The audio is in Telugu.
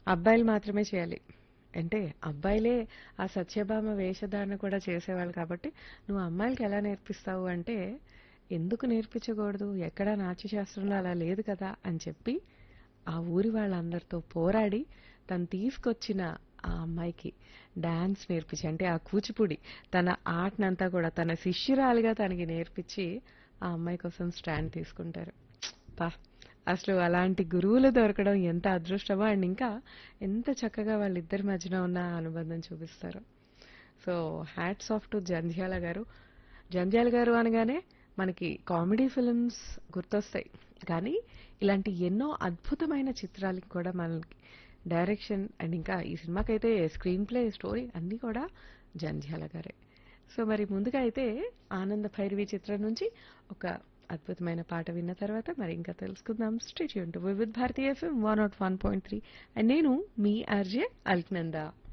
అబ్బాయిలు మాత్రమే చేయాలి అంటే అబ్బాయిలే ఆ సత్యభామ వేషధారణ కూడా చేసేవాళ్ళు కాబట్టి నువ్వు అమ్మాయిలకి ఎలా నేర్పిస్తావు అంటే ఎందుకు నేర్పించకూడదు ఎక్కడా నాట్యశాస్త్రంలో అలా లేదు కదా అని చెప్పి ఆ ఊరి వాళ్ళందరితో పోరాడి తను తీసుకొచ్చిన ఆ అమ్మాయికి డాన్స్ నేర్పించి అంటే ఆ కూచిపూడి తన ఆటనంతా కూడా తన శిష్యురాలుగా తనకి నేర్పించి ఆ అమ్మాయి కోసం స్టాండ్ తీసుకుంటారు పా అసలు అలాంటి గురువులు దొరకడం ఎంత అదృష్టమో అండ్ ఇంకా ఎంత చక్కగా వాళ్ళిద్దరి మధ్యన ఉన్న అనుబంధం చూపిస్తారు so hats off to Jandhyala garu Jandhyala గారు అనగానే మనకి కామెడీ ఫిల్మ్స్ గుర్తొస్తాయి కానీ ఇలాంటి ఎన్నో అద్భుతమైన చిత్రాలకి కూడా మనకి డైరెక్షన్ అండ్ ఇంకా ఈ సినిమాకైతే స్క్రీన్ ప్లే స్టోరీ అన్నీ కూడా జంధ్యాల గారే సో మరి ముందుగా అయితే ఆనంద భైరవి చిత్రం నుంచి ఒక అద్భుతమైన పాట విన్న తర్వాత మరి ఇంకా తెలుసుకుందాం స్టేట్ యూన్ to Vividh Bharati FM one naught one point three and నేను మీ ఆర్జే అల్క్నందా